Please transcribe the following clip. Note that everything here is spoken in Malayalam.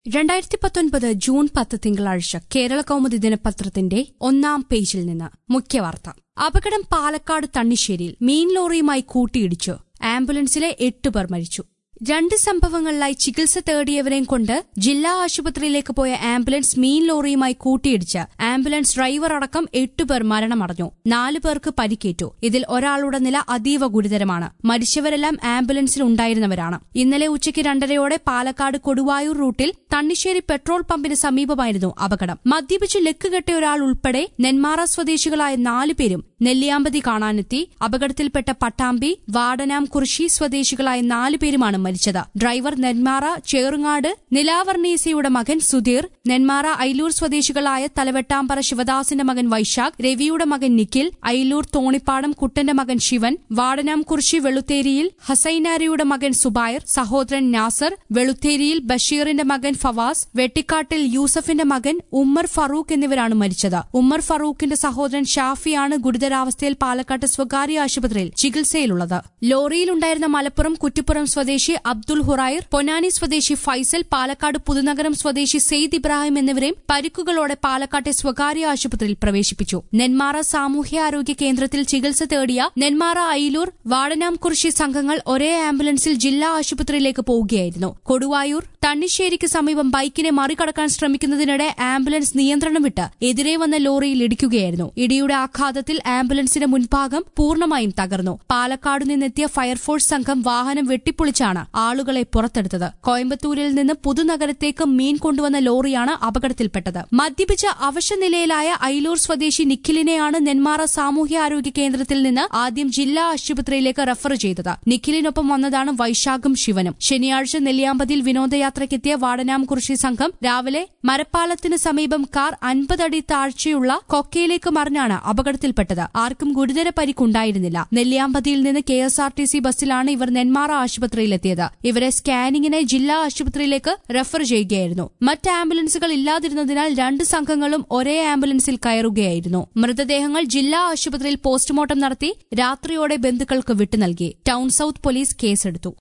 രണ്ടായിരത്തി പത്തൊൻപത് ജൂൺ പത്ത് തിങ്കളാഴ്ച കേരള കൗമുദി ദിനപത്രത്തിന്റെ ഒന്നാം പേജിൽ നിന്ന് മുഖ്യവാർത്ത അപകടം പാലക്കാട് തണ്ണിശ്ശേരിയിൽ മീൻ ലോറിയുമായി കൂട്ടിയിടിച്ചു ആംബുലൻസിലെ എട്ടുപേർ മരിച്ചു രണ്ട് സംഭവങ്ങളിലായി ചികിത്സ തേടിയവരെയും കൊണ്ട് ജില്ലാ ആശുപത്രിയിലേക്ക് പോയ ആംബുലൻസ് മീൻ ലോറിയുമായി കൂട്ടിയിടിച്ച് ആംബുലൻസ് ഡ്രൈവർ അടക്കം എട്ടുപേർ മരണമടഞ്ഞു നാലു പേർക്ക് പരിക്കേറ്റു ഇതിൽ ഒരാളുടെ നില അതീവ ഗുരുതരമാണ് മരിച്ചവരെല്ലാം ആംബുലൻസിൽ ഉണ്ടായിരുന്നവരാണ് ഇന്നലെ ഉച്ചയ്ക്ക് രണ്ടരയോടെ പാലക്കാട് കൊടുവായൂർ റൂട്ടിൽ തണ്ണിശ്ശേരി പെട്രോൾ പമ്പിന് സമീപമായിരുന്നു അപകടം മദ്യപിച്ച് ലക്ക് കെട്ടിയ ഒരാൾ ഉൾപ്പെടെ നെന്മാറ സ്വദേശികളായ നാലുപേരും നെല്ലിയാമ്പതി കാണാനെത്തി അപകടത്തിൽപ്പെട്ട പട്ടാമ്പി വാടനാം കുറിശി സ്വദേശികളായ നാലുപേരുമാണ് മരിച്ചത് ഡ്രൈവർ നെന്മാറ ചേറുങ്ങാട് നിലാവർണീസയുടെ മകൻ സുധീർ നെന്മാറ ഐലൂർ സ്വദേശികളായ തലവെട്ടാമ്പറ ശിവദാസിന്റെ മകൻ വൈശാഖ് രവിയുടെ മകൻ നിഖിൽ ഐലൂർ തോണിപ്പാടം കുട്ടന്റെ മകൻ ശിവൻ വാടനാം കുറിശി വെളുത്തേരിയിൽ ഹസൈനാരിയുടെ മകൻ സുബൈർ സഹോദരൻ നാസർ വെളുത്തേരിയിൽ ബഷീറിന്റെ മകൻ ഫവാസ് വെട്ടിക്കാട്ടിൽ യൂസഫിന്റെ മകൻ ഉമ്മർ ഫറൂഖ് എന്നിവരാണ് മരിച്ചത് ഉമ്മർ ഫറൂഖിന്റെ സഹോദരൻ ഷാഫിയാണ് ഗുരുതരാവസ്ഥയിൽ പാലക്കാട്ട് സ്വകാര്യ ആശുപത്രിയിൽ ചികിത്സയിലുള്ളത് ലോറിയിലുണ്ടായിരുന്ന മലപ്പുറം കുറ്റിപ്പുറം സ്വദേശി അബ്ദുൾ ഹുറൈർ പൊന്നാനി സ്വദേശി ഫൈസൽ പാലക്കാട് പുതുനഗരം സ്വദേശി സെയ്ദ് ഇബ്രാഹിം എന്നിവരെയും പരിക്കുകളോടെ പാലക്കാട്ടെ സ്വകാര്യ ആശുപത്രിയിൽ പ്രവേശിപ്പിച്ചു നെന്മാറ സാമൂഹ്യാരോഗ്യ കേന്ദ്രത്തിൽ ചികിത്സ തേടിയ നെന്മാറ ഐലൂർ വാടനാംകുറിശി സംഘങ്ങൾ ഒരേ ആംബുലൻസിൽ ജില്ലാ ആശുപത്രിയിലേക്ക് പോവുകയായിരുന്നു കൊടുവായൂർ തണ്ണിശ്ശേരിക്ക് സമീപം ബൈക്കിനെ മറികടക്കാൻ ശ്രമിക്കുന്നതിനിടെ ആംബുലൻസ് നിയന്ത്രണം വിട്ട് എതിരെ വന്ന ലോറിയിൽ ഇടിക്കുകയായിരുന്നു ഇടിയുടെ ആഘാതത്തിൽ ആംബുലൻസിന്റെ മുൻഭാഗം പൂർണ്ണമായും തകർന്നു പാലക്കാട് നിന്നെത്തിയ ഫയർഫോഴ്സ് സംഘം വാഹനം വെട്ടിപ്പൊളിച്ചാണ് ആളുകളെ പുറത്തെടുത്തത് കോയമ്പത്തൂരിൽ നിന്ന് പുതുനഗരത്തേക്ക് മീൻ കൊണ്ടുവന്ന ലോറിയാണ് അപകടത്തിൽപ്പെട്ടത് മദ്യപിച്ച അവശനിലയിലായ ഐലൂർ സ്വദേശി നിഖിലിനെയാണ് നെന്മാറ സാമൂഹ്യാരോഗ്യ കേന്ദ്രത്തിൽ നിന്ന് ആദ്യം ജില്ലാ ആശുപത്രിയിലേക്ക് റഫർ ചെയ്തത് നിഖിലിനൊപ്പം വന്നതാണ് വൈശാഖും ശിവനും ശനിയാഴ്ച നെല്ലിയാമ്പതിയിൽ വിനോദയാത്രയ്ക്കെത്തിയ വാടനാംകുറിശി സംഘം രാവിലെ മരപ്പാലത്തിന് സമീപം കാർ അൻപതടി താഴ്ചയുള്ള കൊക്കയിലേക്ക് മറിഞ്ഞാണ് അപകടത്തിൽപ്പെട്ടത് ആർക്കും ഗുരുതര പരിക്കുണ്ടായിരുന്നില്ല നെല്ലിയാമ്പതിയിൽ നിന്ന് K S R T C ബസ്സിലാണ് ഇവർ നെന്മാറ ആശുപത്രിയിലെത്തിയത് ഇവരെ സ്കാനിങ്ങിനായി ജില്ലാ ആശുപത്രിയിലേക്ക് റഫർ ചെയ്യുകയായിരുന്നു മറ്റ് ആംബുലൻസുകൾ ഇല്ലാതിരുന്നതിനാൽ രണ്ട് സംഘങ്ങളും ഒരേ ആംബുലൻസിൽ കയറുകയായിരുന്നു മൃതദേഹങ്ങൾ ജില്ലാ ആശുപത്രിയിൽ പോസ്റ്റ്മോർട്ടം നടത്തി രാത്രിയോടെ ബന്ധുക്കൾക്ക് വിട്ടു നൽകി ടൌൺ സൌത്ത് പോലീസ് കേസെടുത്തു